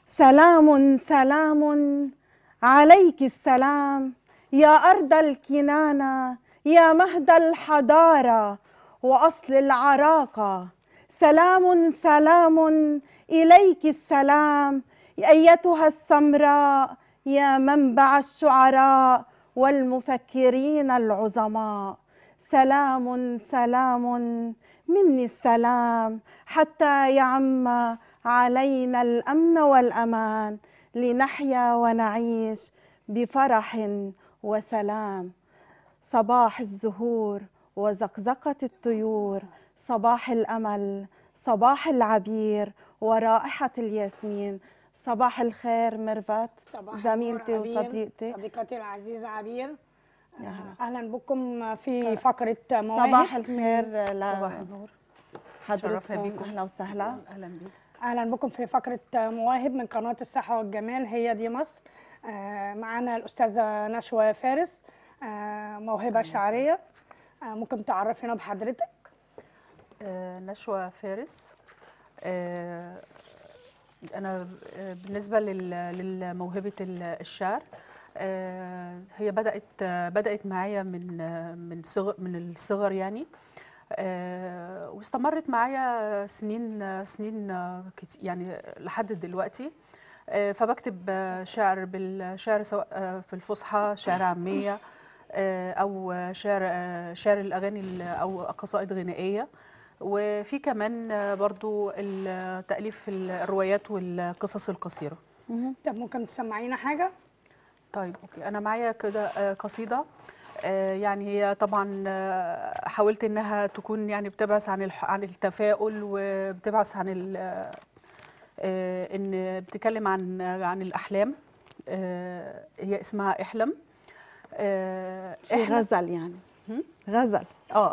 سلام سلام عليك السلام يا أرض الكنانة يا مهد الحضارة وأصل العراقة سلام سلام إليك السلام أيتها السمراء يا منبع الشعراء والمفكرين العظماء سلام سلام مني السلام حتى يعم علينا الامن والامان لنحيا ونعيش بفرح وسلام صباح الزهور وزقزقه الطيور صباح الامل صباح العبير ورائحه الياسمين صباح الخير ميرفت صباح زميلتي النور عبير، وصديقتي صديقتي العزيزة عبير يا آه، أهلا بكم في فقرة مواهب صباح الخير ل صباح النور شرفنا حضرتكم بيكم اهلا وسهلا اهلا بيك أهلا بكم في فقرة مواهب من قناة الصحة والجمال هي دي مصر آه، معانا الأستاذة نشوى فارس آه، موهبة شعرية آه، ممكن تعرفينا بحضرتك آه نشوى فارس آه انا آه، بالنسبه لل- للموهبه ال- الشعر آه هي بدات آه، بدات معايا من آه، من صغر من الصغر يعني آه واستمرت معايا سنين آه، سنين آه، كت- يعني لحد دلوقتي آه، فبكتب آه، شعر بالشعر سواء آه، في الفصحى شعر عاميه آه، او شعر آه، شعر الاغاني ال- او قصائد غنائيه وفي كمان آه، برضو ال- تاليف الروايات والقصص القصيره طب ممكن تسمعينا حاجة طيب اوكي انا معايا كده آه، قصيده آه، يعني هي طبعا آه، حاولت انها تكون يعني بتبعث عن الح- عن التفاؤل وبتبعث عن ال- آه، ان بتتكلم عن عن الاحلام آه، هي اسمها احلم آه، شي احلم غزل يعني غزل اه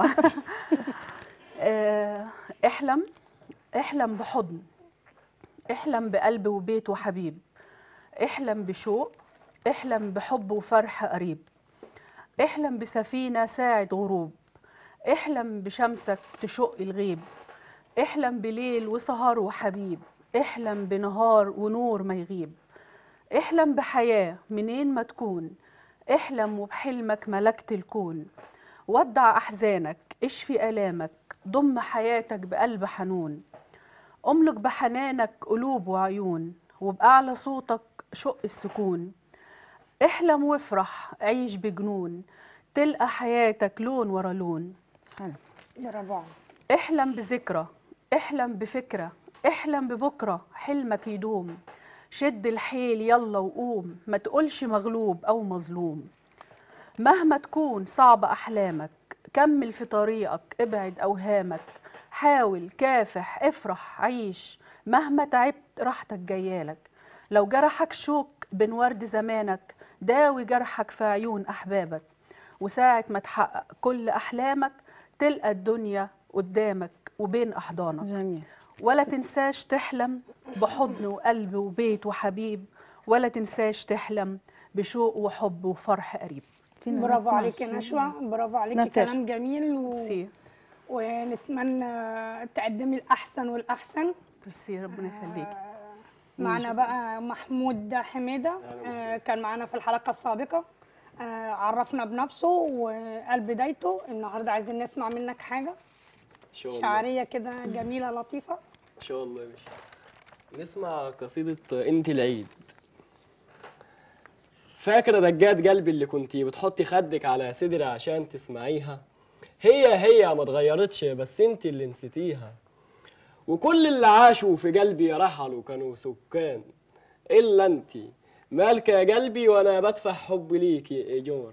آه، احلم احلم بحضن احلم بقلب وبيت وحبيب احلم بشوق احلم بحب وفرح قريب احلم بسفينة ساعة غروب احلم بشمسك تشق الغيب احلم بليل وسهر وحبيب احلم بنهار ونور ما يغيب احلم بحياة منين ما تكون احلم وبحلمك ملكت الكون ودع أحزانك اشفي آلامك ضم حياتك بقلب حنون أملك بحنانك قلوب وعيون وبأعلى صوتك شق السكون احلم وافرح عيش بجنون تلقى حياتك لون ورا لون حلو برافو عليك. احلم بذكرى احلم بفكرة احلم ببكرة حلمك يدوم شد الحيل يلا وقوم ما تقولش مغلوب أو مظلوم مهما تكون صعبة أحلامك كمل في طريقك ابعد أوهامك حاول كافح افرح عيش مهما تعبت راحتك جيالك لو جرحك شوك بين ورد زمانك داوي جرحك في عيون أحبابك وساعة ما تحقق كل أحلامك تلقى الدنيا قدامك وبين أحضانك جميل ولا تنساش تحلم بحضن وقلب وبيت وحبيب ولا تنساش تحلم بشوق وحب وفرح قريب فينا برافو نسمع عليك يا شي؟ نشوى برافو عليكي نثر. كلام جميل و... ميرسي ونتمنى تقدمي الأحسن والأحسن ميرسي ربنا يخليك معنا بقى محمود حميدة آه، كان معانا في الحلقة السابقة آه، عرفنا بنفسه وقال بدايته النهارده عايزين نسمع منك حاجة ان شاء الله شعرية كده جميلة لطيفة ان شاء الله يا باشا نسمع قصيدة انت العيد فاكرة دقات قلبي اللي كنتي بتحطي خدك على صدري عشان تسمعيها هي هي ما اتغيرتش بس انت اللي نسيتيها وكل اللي عاشوا في قلبي رحلوا كانوا سكان الا انت مالك يا قلبي وانا بدفع حبي ليكي ايجار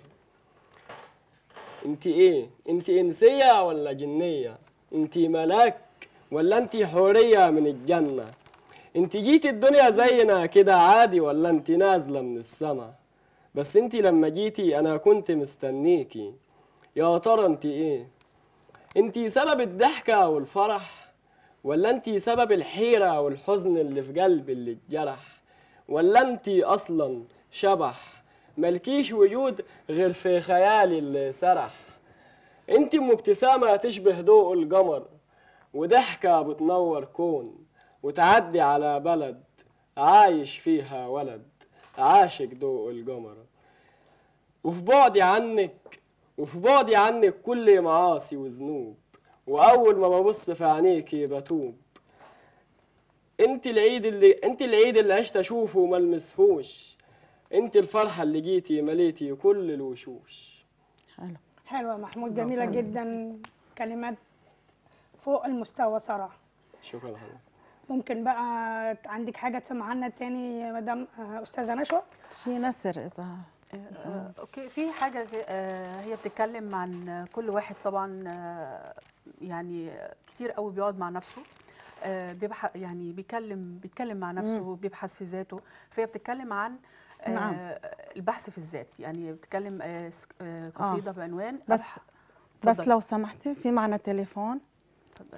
انت ايه انت انسيه ولا جنيه انت ملاك ولا انت حوريه من الجنه انت جيتي الدنيا زينا كده عادي ولا انت نازله من السما بس انت لما جيتي انا كنت مستنيكي يا ترى انت ايه انت سبب الضحكه والفرح ولا انت سبب الحيره والحزن اللي في قلبي اللي اتجرح ولا انت اصلا شبح ملكيش وجود غير في خيالي اللي سرح انت ام ابتسامه تشبه ضوء القمر وضحكه بتنور كون وتعدي على بلد عايش فيها ولد عاشق ضوء القمر وفي بعدي عنك وفي بعدي عنك كل معاصي وذنوب واول ما ببص في عينيكي بتوب انت العيد اللي انت العيد اللي عشت اشوفه وما المسهوش انت الفرحه اللي جيتي مليتي كل الوشوش حلو حلوه يا محمود جميله جدا كلمات فوق المستوى صراحه شكرا لحضرتك ممكن بقى عندك حاجه تسمعها لنا تاني يا مدام آه، استاذه نشوى شي نثر اذا آه، اوكي في حاجه آه، هي بتتكلم عن كل واحد طبعا آه، يعني كتير قوي بيقعد مع نفسه آه، بيبحث يعني بيتكلم بيتكلم مع نفسه بيبحث في ذاته فهي بتتكلم عن آه، نعم. البحث في الذات يعني بتتكلم آه، س- آه، قصيده بعنوان بس أبح- بس اتفضلي. لو سمحتي في معنا تليفون اتفضلي.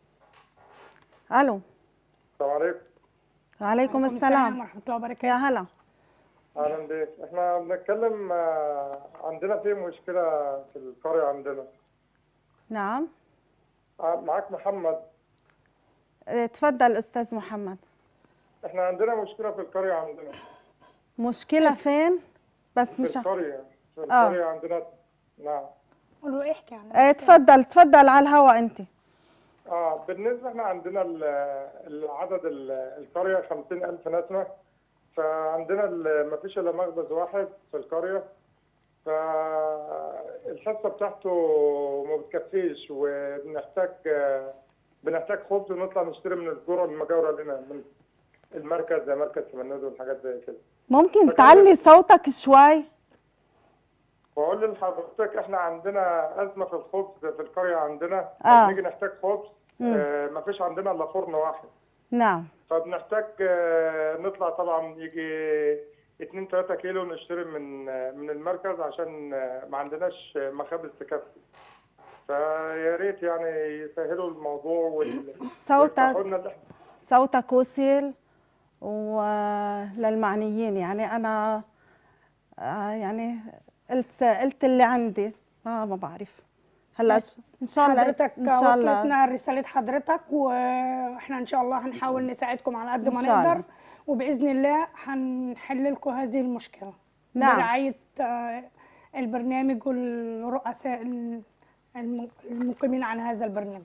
الو السلام عليكم وعليكم السلام ورحمه الله وبركاته يا هلا اهلا بيك احنا بنتكلم آه، عندنا في مشكله في القريه عندنا نعم آه، معاك محمد اه، تفضل استاذ محمد احنا عندنا مشكله في القريه عندنا مشكله فين بس في مش ع- القريه في آه. القريه عندنا نعم قولوا احكي عن اه، تفضل تفضل على الهوا انت اه بالنسبه احنا عندنا ال- العدد ال- القريه 50000 نسمه فعندنا ما فيش الا مخبز واحد في القريه فالحصه بتاعته ما بتكفيش وبنحتاج آه، بنحتاج خبز ونطلع نشتري من القرى المجاوره لنا من المركز زي مركز سمنود والحاجات زي كده ممكن فكان- تعلي صوتك شوي بقول لحضرتك احنا عندنا ازمه في الخبز في القريه عندنا آه. بنيجي نحتاج خبز آه ما فيش عندنا الا فرن واحد نعم فبنحتاج آه، نطلع طبعا يجي 2 3 كيلو نشتري من آه، من المركز عشان آه، ما عندناش آه، مخابز تكفي فيا ريت يعني يسهلوا الموضوع وال- صوتك ويفتحوا لنا اللي إحنا- صوتك وصل وللمعنيين يعني انا آه، يعني قلت قلت اللي عندي ما ما بعرف هلا ماشي. ان شاء الله حضرتك ان شاء الله وصلتنا رساله حضرتك واحنا ان شاء الله هنحاول نساعدكم على قد ما إن شاء نقدر الله. وباذن الله هنحل لكم هذه المشكله نعم. برعايه آه، البرنامج والرؤساء ال- الم- المقيمين عن هذا البرنامج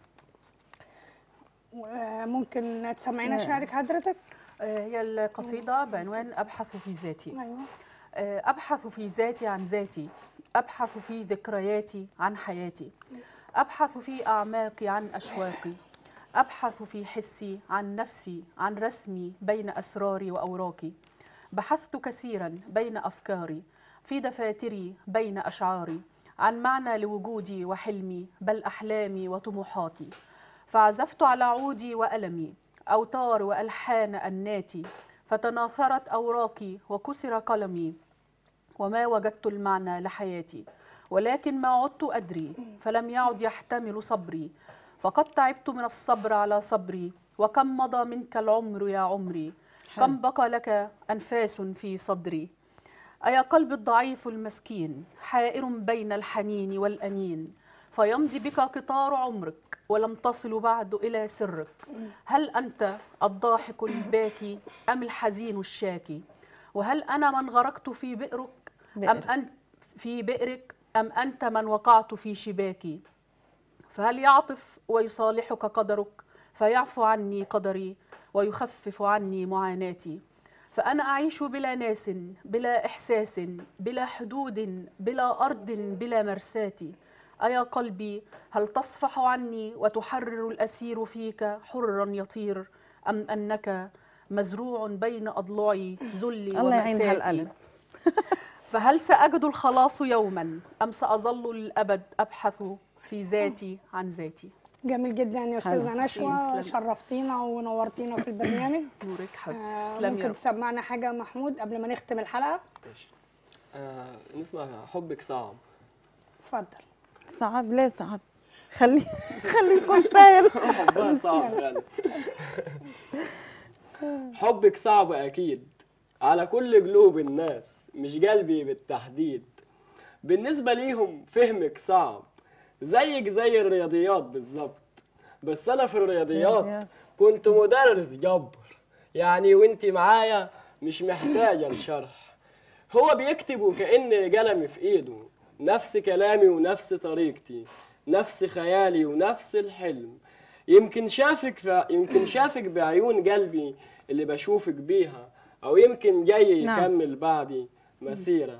ممكن تسمعينا شعرك حضرتك آه، هي القصيده بعنوان ابحث في ذاتي ايوه آه، أبحث في ذاتي عن ذاتي أبحث في ذكرياتي عن حياتي أبحث في أعماقي عن أشواقي أبحث في حسي عن نفسي عن رسمي بين أسراري وأوراقي بحثت كثيرا بين أفكاري في دفاتري بين أشعاري عن معنى لوجودي وحلمي بل أحلامي وطموحاتي فعزفت على عودي وألمي أوتار وألحان أناتي فتناثرت أوراقي وكسر قلمي وما وجدت المعنى لحياتي ولكن ما عدت أدري فلم يعد يحتمل صبري فقد تعبت من الصبر على صبري وكم مضى منك العمر يا عمري كم بقى لك أنفاس في صدري أيا قلب الضعيف المسكين حائر بين الحنين والأنين فيمضي بك قطار عمرك ولم تصل بعد إلى سرك هل أنت الضاحك الباكي أم الحزين الشاكي وهل أنا من غرقت في بئرك أم بئر. أنت في بئرك أم أنت من وقعت في شباكي فهل يعطف ويصالحك قدرك فيعفو عني قدري ويخفف عني معاناتي فأنا أعيش بلا ناس بلا إحساس بلا حدود بلا أرض بلا مرساة أيا قلبي هل تصفح عني وتحرر الأسير فيك حرا يطير أم أنك مزروع بين أضلعي ذلي الله يعين ومأساتي هالقلب فهل سأجد الخلاص يوما أم سأظل للأبد أبحث في ذاتي عن ذاتي جميل جدا يا استاذه حلو. نشوى تسلم. شرفتينا ونورتينا في البرنامج نورك حبيبتي آه، تسلمي يا ممكن رب تسمعنا حاجه يا محمود قبل ما نختم الحلقه ماشي آه نسمع حبك صعب اتفضل صعب ليه صعب خلي خلي يكون سهل حبها صعب يعني حبك صعب أكيد على كل قلوب الناس مش قلبي بالتحديد بالنسبة ليهم فهمك صعب زيك زي الرياضيات بالظبط بس أنا في الرياضيات رياضيات. كنت مدرس جبر يعني وانت معايا مش محتاجة لشرح هو بيكتب وكأن قلمي في ايده نفس كلامي ونفس طريقتي نفس خيالي ونفس الحلم يمكن شافك ف... يمكن شافك بعيون قلبي اللي بشوفك بيها او يمكن جاي نعم. يكمل بعدي مسيرة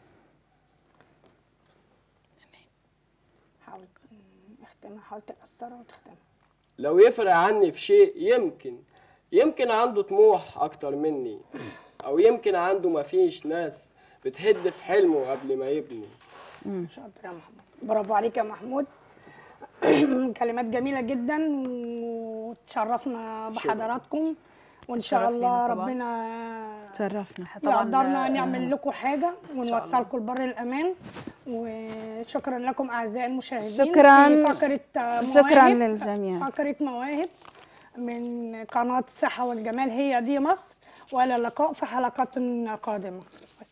حاول اختمها حاول تكسرها وتختمها لو يفرق عني في شيء يمكن يمكن عنده طموح اكتر مني او يمكن عنده مفيش ناس بتهد في حلمه قبل ما يبني شاطر يا محمود برافو عليك يا محمود كلمات جميلة جدا وتشرفنا بحضراتكم وإن شاء تشرف الله لينا طبعاً. ربنا تشرفنا طبعاً، يقدرنا آه، نعمل لكم حاجة ونوصلكم لبر الأمان وشكرا لكم أعزائي المشاهدين شكراً. في فقرة آه، شكرا مواهب. للجميع فقرة مواهب من قناة الصحة والجمال هي دي مصر وإلى اللقاء في حلقات قادمة